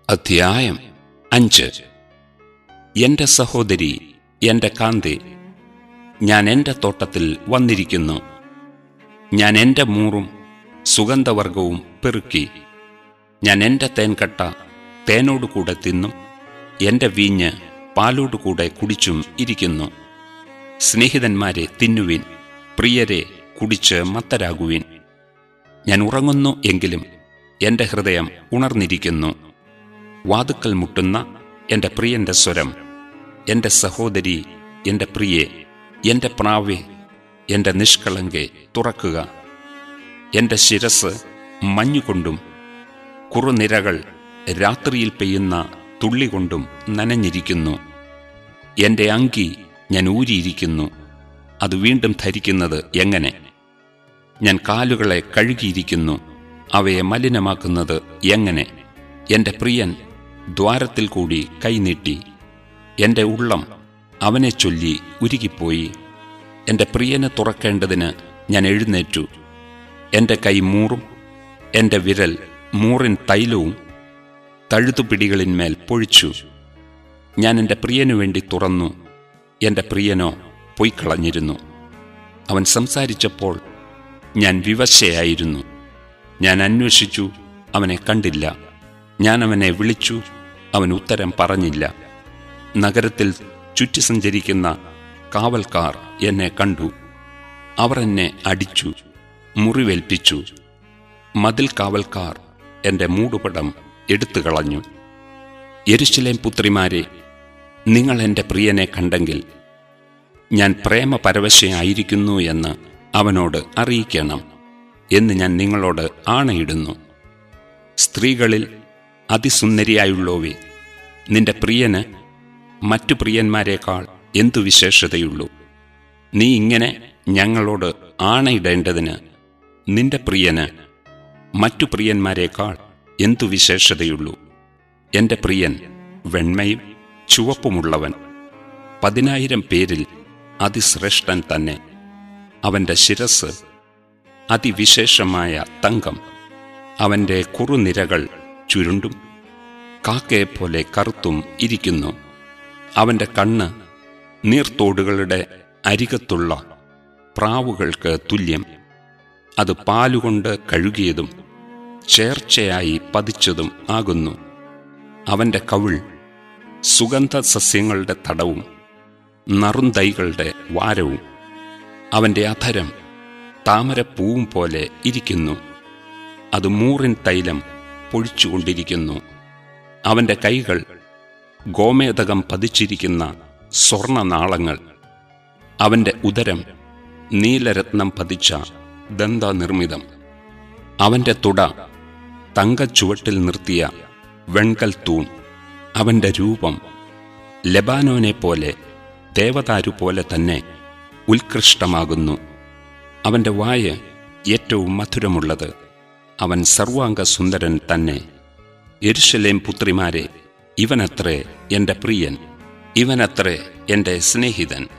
അധ്യായം അഞ്ച് എന്റെ സഹോദരി എന്റെ കാന്തി ഞാൻ എന്റെ തോട്ടത്തിൽ വന്നിരിക്കുന്നു ഞാൻ എന്റെ മൂറും സുഗന്ധവർഗവും പെറുക്കി ഞാൻ എന്റെ തേൻകട്ട തേനോടുകൂടെ തിന്നും എന്റെ വീഞ്ഞ് പാലോടുകൂടെ കുടിച്ചും ഇരിക്കുന്നു സ്നേഹിതന്മാരെ തിന്നുവിൻ പ്രിയരെ കുടിച്ച് മത്തരാകുവിൻ ഞാൻ ഉറങ്ങുന്നു എങ്കിലും എന്റെ ഹൃദയം ഉണർന്നിരിക്കുന്നു വാതുക്കൽ മുട്ടുന്ന എന്റെ പ്രിയന്റെ സ്വരം എന്റെ സഹോദരി എന്റെ പ്രിയെ എന്റെ പ്രാവെ എന്റെ നിഷ്കളങ്കെ തുറക്കുക എന്റെ ശിരസ് മഞ്ഞുകൊണ്ടും കുറുനിരകൾ രാത്രിയിൽ പെയ്യുന്ന തുള്ളി കൊണ്ടും നനഞ്ഞിരിക്കുന്നു എന്റെ അങ്കി ഞാൻ ഊരിയിരിക്കുന്നു അത് വീണ്ടും ധരിക്കുന്നത് എങ്ങനെ ഞാൻ കാലുകളെ കഴുകിയിരിക്കുന്നു അവയെ മലിനമാക്കുന്നത് എങ്ങനെ എന്റെ പ്രിയൻ ദ്വാരത്തിൽ കൂടി കൈനീട്ടി എന്റെ ഉള്ളം അവനെ ചൊല്ലി ഉരുകിപ്പോയി എന്റെ പ്രിയനെ തുറക്കേണ്ടതിന് ഞാൻ എഴുന്നേറ്റു എന്റെ കൈ മൂറും എന്റെ വിരൽ മൂറിൻ തൈലവും തഴുതുപിടികളിന്മേൽ പൊഴിച്ചു ഞാൻ എന്റെ പ്രിയനു വേണ്ടി തുറന്നു എന്റെ പ്രിയനോ പൊയ്ക്കളഞ്ഞിരുന്നു അവൻ സംസാരിച്ചപ്പോൾ ഞാൻ വിവശയായിരുന്നു ഞാൻ അന്വേഷിച്ചു അവനെ കണ്ടില്ല ഞാൻ അവനെ വിളിച്ചു അവൻ ഉത്തരം പറഞ്ഞില്ല നഗരത്തിൽ ചുറ്റി സഞ്ചരിക്കുന്ന കാവൽക്കാർ എന്നെ കണ്ടു അവർ എന്നെ അടിച്ചു മുറിവേൽപ്പിച്ചു മതിൽ കാവൽക്കാർ എന്റെ മൂടുപടം എടുത്തു കളഞ്ഞു യെരുശലേം പുത്രിമാരെ നിങ്ങൾ എന്റെ പ്രിയനെ കണ്ടെങ്കിൽ ഞാൻ പ്രേമപരവശയായിരിക്കുന്നു എന്ന് അവനോട് അറിയിക്കണം എന്ന് ഞാൻ നിങ്ങളോട് ആണയിടുന്നു സ്ത്രീകളിൽ അതിസുന്ദരിയായുള്ളോവേ നിന്റെ പ്രിയന് മറ്റു പ്രിയന്മാരെക്കാൾ എന്തു വിശേഷതയുള്ളൂ നീ ഇങ്ങനെ ഞങ്ങളോട് ആണയിടേണ്ടതിന് നിന്റെ പ്രിയന് മറ്റു പ്രിയന്മാരെക്കാൾ എന്തു വിശേഷതയുള്ളൂ എന്റെ പ്രിയൻ വെണ്മയും ചുവപ്പുമുള്ളവൻ പതിനായിരം പേരിൽ അതിശ്രേഷ്ഠൻ തന്നെ അവന്റെ ശിരസ് അതിവിശേഷമായ തങ്കം അവന്റെ കുറുനിരകൾ ചുരുണ്ടും കാക്കയെപ്പോലെ കറുത്തും ഇരിക്കുന്നു അവന്റെ കണ്ണ് നീർത്തോടുകളുടെ അരികത്തുള്ള പ്രാവുകൾക്ക് തുല്യം അത് പാലുകൊണ്ട് കഴുകിയതും ചേർച്ചയായി പതിച്ചതും ആകുന്നു അവന്റെ കവിൾ സുഗന്ധ സസ്യങ്ങളുടെ തടവും നറുന്തൈകളുടെ വാരവും അവന്റെ അധരം താമരപ്പൂവും പോലെ ഇരിക്കുന്നു അത് മൂറിൻ തൈലം പൊഴിച്ചുകൊണ്ടിരിക്കുന്നു അവന്റെ കൈകൾ ഗോമേതകം പതിച്ചിരിക്കുന്ന സ്വർണനാളങ്ങൾ അവന്റെ ഉദരം നീലരത്നം പതിച്ച ദന്തനിർമ്മിതം അവന്റെ തുട തങ്കച്ചുവട്ടിൽ നിർത്തിയ വെൺകൽ തൂൺ അവന്റെ രൂപം ലബാനോനെ പോലെ ദേവദാരു പോലെ തന്നെ ഉത്കൃഷ്ടമാകുന്നു അവന്റെ വായ ഏറ്റവും മധുരമുള്ളത് അവൻ സർവാംഗ സുന്ദരൻ തന്നെ എരുശലേം പുത്രിമാരെ ഇവനത്രേ എന്റെ പ്രിയൻ ഇവനത്രേ എന്റെ സ്നേഹിതൻ